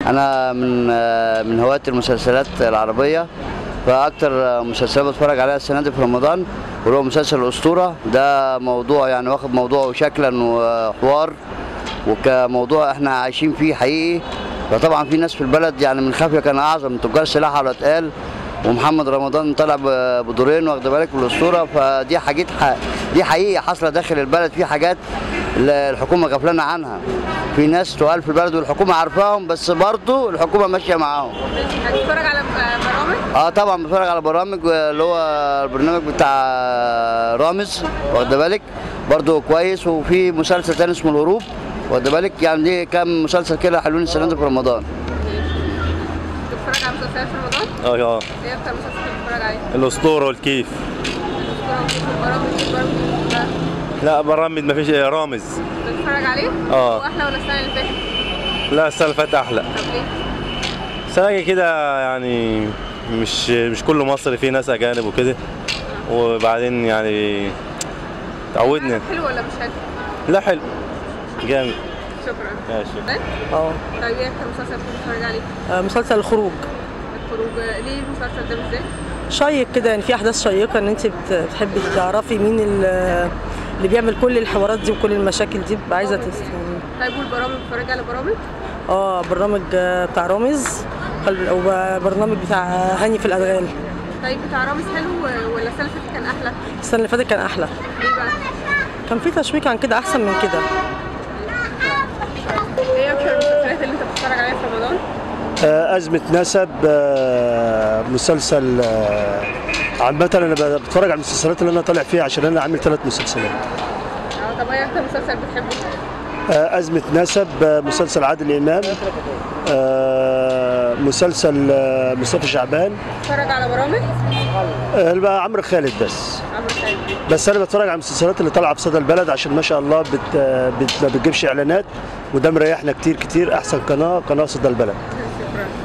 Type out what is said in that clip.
انا من من هواة المسلسلات العربيه فاكتر مسلسل بتفرج عليها السنه دي في رمضان وهو مسلسل الاسطوره ده موضوع يعني واخد موضوعه شكلا وحوار وكموضوع احنا عايشين فيه حقيقي فطبعا في ناس في البلد يعني من خافيه كان اعظم من تجار سلاح على اتقال ومحمد رمضان طلع ب- بدورين واخد بالك بالاسطوره فدي حاجات ح... دي حقيقه حاصله داخل البلد في حاجات ال- الحكومه غفلانه عنها في ناس تقال في البلد والحكومه عارفاهم بس برضه الحكومه ماشيه معاهم هتتفرج على برامج اه طبعا بتفرج على برامج اللي هو البرنامج بتاع رامز واخد بالك برضه كويس وفي مسلسل تاني اسمه الهروب واخد بالك يعني دي كام مسلسل كده حلوين السنه دي في رمضان بتتفرج على مسلسلات في رمضان اه اه ايه اكتر مسلسل بتتفرج عليه؟ الاسطوره والكيف البرامج البرامج لا برامج ما فيش رامز بتتفرج عليه؟ اه. هو احلى ولا السنه اللي فاتت؟ لا السنه اللي فاتت احلى طب ليه؟ سنه كده يعني مش مش كله مصري في ناس اجانب وكده وبعدين يعني تعودنا حلو ولا مش حلو؟ لا حلو جامد شكرا ماشي اه طيب ايه اكتر مسلسل بتتفرج عليه؟ آه، مسلسل الخروج الخروج ليه المسلسل ده بالذات؟ شيق كده يعني في احداث شيقه ان انت بت- بتحبي تعرفي مين ال- اللي بيعمل كل الحوارات دي وكل المشاكل دي بتبقى عايزه تست... طيب والبرامج بتتفرج على برامج؟ اه برنامج آه، بتاع رامز قلب- وبرنامج بتاع هاني في الادغال طيب بتاع رامز حلو ولا السنه اللي فاتت كان احلى؟ السنه اللي فاتت كان احلى ليه بقى؟ كان في تشويق عن كده احسن من كده ايه اكتر المسلسلات اللي انت بتتفرج عليها في رمضان؟ آه، أزمة نسب آه، مسلسل آه، عامة أنا بتفرج على المسلسلات اللي أنا طالع فيها عشان أنا عامل ثلاث مسلسلات اه طب ايه اكتر مسلسل بتحبه؟ آه، أزمة نسب آه، مسلسل عادل إمام آه، مسلسل آه، مصطفى شعبان بتتفرج على برامج؟ آه، بقى عمرو خالد بس عمرو خالد بس أنا بتفرج على المسلسلات اللي طالعة في صدى البلد عشان ما شاء الله بت آه، بت ما بتجيبش إعلانات وده مريحنا كتير كتير أحسن قناة قناة صدى البلد شكرا